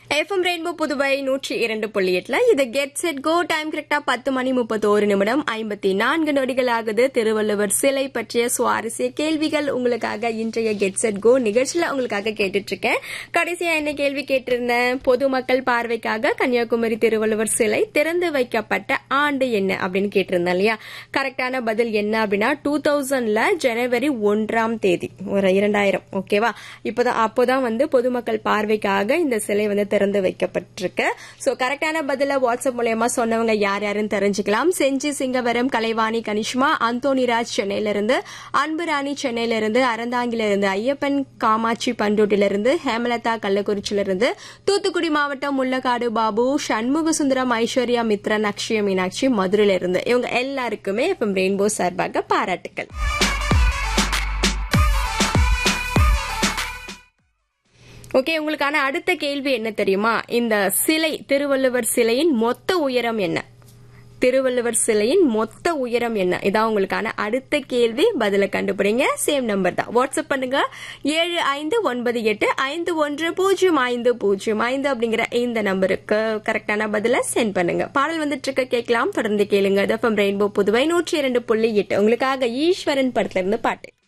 FM rainbow Puduvai நூற்றி இரண்டு புள்ளி எட்டுல இது கெட் செட் கோ டைம் கரெக்டா பத்து மணி முப்பத்தோரு நிமிடம் ஐம்பத்தி நான்கு நொடிகள் ஆகுது திருவள்ளுவர் சிலை பற்றிய சுவாரஸ்ய கேள்விகள் உங்களுக்காக இன்றைய கெட் செட் கோ நிகழ்ச்சியில உங்களுக்காக கேட்டுட்டு இருக்கேன் கடைசியா என்ன கேள்வி கேட்டிருந்தேன் பொதுமக்கள் பார்வைக்காக கன்னியாகுமரி திருவள்ளுவர் சிலை திறந்து வைக்கப்பட்ட ஆண்டு என்ன அப்படின்னு கேட்டிருந்தேன் இல்லையா கரெக்டான பதில் என்ன அப்படின்னா டூ தௌசண்ட்ல ஜனவரி ஒன்றாம் தேதி ஒரு இரண்டாயிரம் ஓகேவா இப்போதான் அப்போதான் வந்து பொதுமக்கள் பார்வைக்காக இந்த சிலை வந்து திறந்து வைக்கப்பட்டிருக்கு சோ கரெக்டான பதில வாட்ஸ்அப் மூலயமா சொன்னவங்க யார் யாருன்னு தெரிஞ்சுக்கலாம் செஞ்சி சிங்கவரம் கலைவாணி கனிஷ்மா அந்தோனிராஜ் சென்னையில இருந்து அன்புராணி சென்னையில இருந்து அறந்தாங்கில இருந்து ஐயப்பன் காமாட்சி பண்டோட்டில இருந்து ஹேமலதா கள்ளக்குறிச்சியில இருந்து தூத்துக்குடி மாவட்டம் முள்ளக்காடு பாபு சண்முக சுந்தரம் ஐஸ்வர்யா மித்ரன் அக்ஷய மீனாட்சி மதுரையில இருந்து இவங்க எல்லாருக்குமே எஃப்எம் ரெயின்போ சார்பாக பாராட்டுக்கள் ஓகே உங்களுக்கான அடுத்த கேள்வி என்ன தெரியுமா இந்த சிலை திருவள்ளுவர் சிலையின் மொத்த உயரம் என்ன திருவள்ளுவர் சிலையின் மொத்த உயரம் என்ன இதான் உங்களுக்கான அடுத்த கேள்வி பதில கண்டுபிடிங்க சேம் நம்பர் தான் வாட்ஸ்அப் பண்ணுங்க ஏழு ஐந்து ஒன்பது எட்டு ஐந்து ஒன்று பூஜ்ஜியம் ஐந்து பூஜ்ஜியம் ஐந்து அப்படிங்கிற இந்த நம்பருக்கு கரெக்டான பதில சென்ட் பண்ணுங்க பாடல் வந்துட்டு இருக்க கேட்கலாம் தொடர்ந்து கேளுங்க ரெயின்போ புதுவை நூற்றி இரண்டு புள்ளி எட்டு உங்களுக்காக ஈஸ்வரன் படத்துல இருந்து பாட்டு